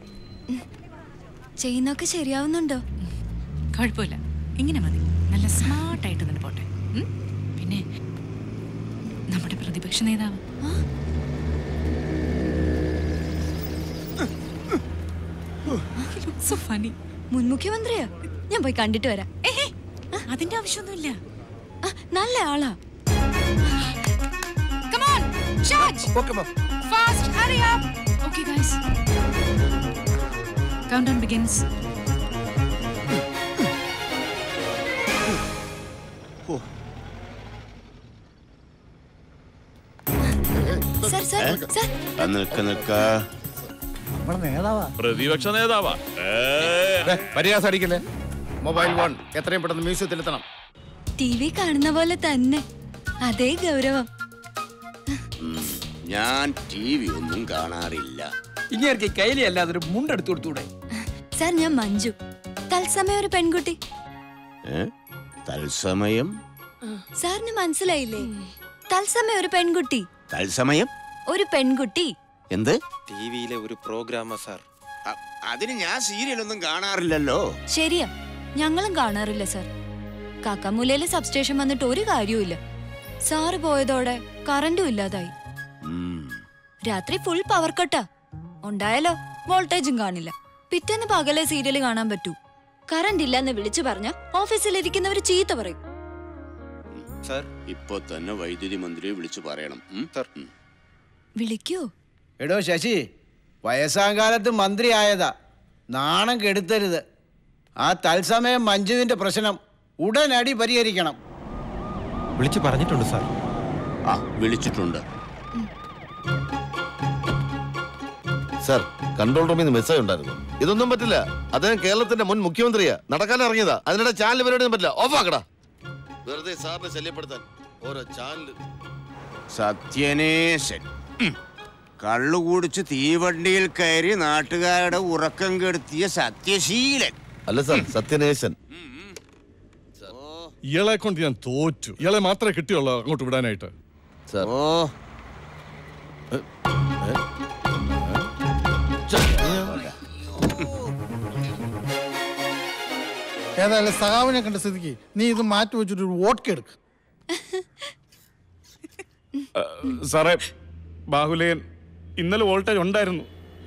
ചെയ്യുന്നൊക്കെ ശരിയാവുന്നുണ്ടോ കുഴപ്പമില്ല ഇങ്ങനെ മതി നല്ല സ്മാർട്ടായിട്ട് തന്നെ പോട്ടെ ഉം? പിന്നെ നമ്മുടെ പ്രതിപക്ഷ നേതാവ് സോ ഫണി മുൻ മുഖ്യമന്ത്രിയാ ഞാൻ പോയി കണ്ടിട്ട് വരാം അതിന്റെ ആവശ്യമൊന്നുമില്ല ആ, നല്ല ആളാ Come on, charge! Fast, hurry up! Okay, guys. Countdown begins. Sir sir sir നിൽക്ക നിൽക്ക പ്രതിപക്ഷ നേതാവാ പരിഹാസം അടിക്കല്ലേ മൊബൈൽ ഫോൺ എത്രയും പെട്ടെന്ന് മ്യൂസിയത്തിലെത്തണം ടി വി കാണുന്ന പോലെ തന്നെ അതേ ഗൗരവം ഞാൻ ടി വി ഒന്നും കാണാറില്ല ഇങ്ങനെ കയ്യിലേ അല്ലാതെ ഒരു മുണ്ടെടുത്തു കൊടുത്തൂടെ സർ ഞാൻ മഞ്ജു തത്സമയം ഒരു പെൺകുട്ടി ഏ? തത്സമയം സാറിന് മനസ്സിലായില്ലേ തത്സമയം ഒരു പെൺകുട്ടി തത്സമയം ഒരു പെൺകുട്ടി എന്ത് ടി വിയിലെ ഒരു പ്രോഗ്രാമാ സാർ അ- അതിന് ഞാൻ സീരിയലൊന്നും കാണാറില്ലല്ലോ ശരിയാ ഞങ്ങളും കാണാറില്ല സർ കാക്കാമൂലയിലെ സബ്സ്റ്റേഷൻ വന്നിട്ട് ഒരു കാര്യവുമില്ല സാറ് പോയതോടെ കറണ്ടും ഇല്ലാതായി ഉം. രാത്രി ഫുൾ പവർ കട്ടാ ഉണ്ടായാലോ വോൾട്ടേജും കാണില്ല പിറ്റേന്ന് പകലെ സീരിയൽ കാണാൻ പറ്റൂ കറണ്ട് ഇല്ലെന്ന് വിളിച്ചു പറഞ്ഞ ഓഫീസിലിരിക്കുന്നവർ ചീത്ത പറയും സാർ ഇപ്പൊ തന്നെ വൈദ്യുതി മന്ത്രിയെ വിളിച്ചു പറയണം ഉം? സാർ. ഉം. വിളിക്കോ എടോ ശശി വയസ്സാങ്കാലത്ത് മന്ത്രിയായതാ നാണം കെടുത്തരുത് ആ തത്സമയം മഞ്ജുവിന്റെ പ്രശ്നം ഉടനടി പരിഹരിക്കണം വിളിച്ചു പറഞ്ഞിട്ടുണ്ട് സാർ ആ വിളിച്ചിട്ടുണ്ട് സർ കൺട്രോൾ റൂമിൽ നിന്ന് മെസ്സേജ് ഉണ്ടായിരുന്നു ഇതൊന്നും പറ്റില്ല അദ്ദേഹം കേരളത്തിന്റെ മുൻ മുഖ്യമന്ത്രിയാ നടക്കാൻ ഇറങ്ങിയതാ അതിനിടെ ചാനൽ പരിപാടി ഒന്നും പറ്റില്ല ഓഫാക്കടാ വെറുതെ സാറിനെ ശല്യപ്പെടുത്താൻ ഓരോ ചാനൽ സത്യനേശൻ ഉം. കള്ളു കുടിച്ച് തീവണ്ടിയിൽ കയറി നാട്ടുകാരുടെ ഉറക്കം കെടുത്തിയ സത്യശീലൻ അല്ല സർ സത്യനേശൻ ഇയാളെ കൊണ്ട് ഞാൻ തോറ്റു ഇയാളെ മാത്രമേ കിട്ടിയുള്ളൂ അങ്ങോട്ട് വിടാനായിട്ട് സർ ഓ ഏതായാലും സഖാവിനെ കണ്ട സ്ഥിതിക്ക് നീ ഇത് മാറ്റി വെച്ചിട്ട് ഒരു വോട്ട് എടുക്ക് സാറേ ബാഹുലയൻ ഇന്നലെ വോൾട്ടേജ് ഉണ്ടായിരുന്നു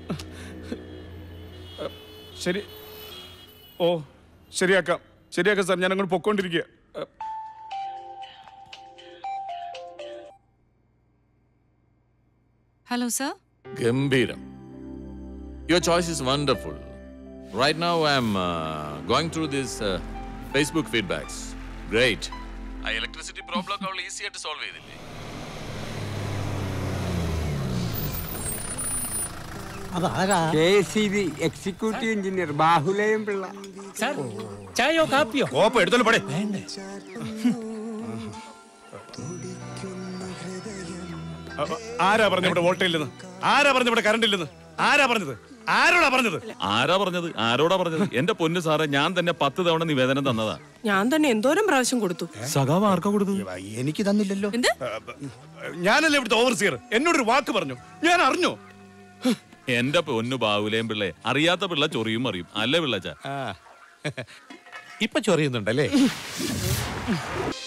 ശരി ഓ ശരിയാക്കാം ശരിയാക്കാം സാർ ഞാൻ അങ്ങോട്ട് പൊക്കോണ്ടിരിക്കുക Hello, sir. Gambiram. Your choice is wonderful. Right now, I'm uh, going through these uh, Facebook feedbacks. Great. ആ ഇലക്ട്രിസിറ്റി പ്രോബ്ലം ഒക്കെ അവൾ ഈസി ആയിട്ട് സോൾവ് ചെയ്തില്ലേ അതാരാ K C B executive engineer Bahuleyan Pillai ചായയോ കാപ്പിയോ കോപ്പം എടുത്തോണ്ട് പോടെ ആരാ പറഞ്ഞു ഇവിടെ വോൾട്ടേജ് ഇല്ലെന്ന് ആരാ പറഞ്ഞു ഇവിടെ കറണ്ട് ഇല്ലെന്ന് ആരാ പറഞ്ഞത് ആരോടാ പറഞ്ഞത് ആരാ പറഞ്ഞത് ആരോടാ പറഞ്ഞത് എന്റെ പൊന്നു സാറേ ഞാൻ തന്നെ പത്ത് തവണ നിവേദനം തന്നതാ ഞാൻ തന്നെ എന്തോരം പ്രാവശ്യം കൊടുത്തു സഖാവ് ആർക്കാ കൊടുത്തു എനിക്ക് തന്നില്ലല്ലോ എന്ത് ഞാനല്ലേ ഇവിടുത്തെ ഓവർസിയർ എന്നോടൊരു വാക്ക് പറഞ്ഞു ഞാൻ അറിഞ്ഞു എന്റെ പൊന്നു ബാവുലേം പിള്ളേ അറിയാത്ത പിള്ള ചൊറിയും അറിയും അല്ലേ പിള്ളച്ച ഇപ്പൊ ചൊറിയുന്നുണ്ടല്ലേ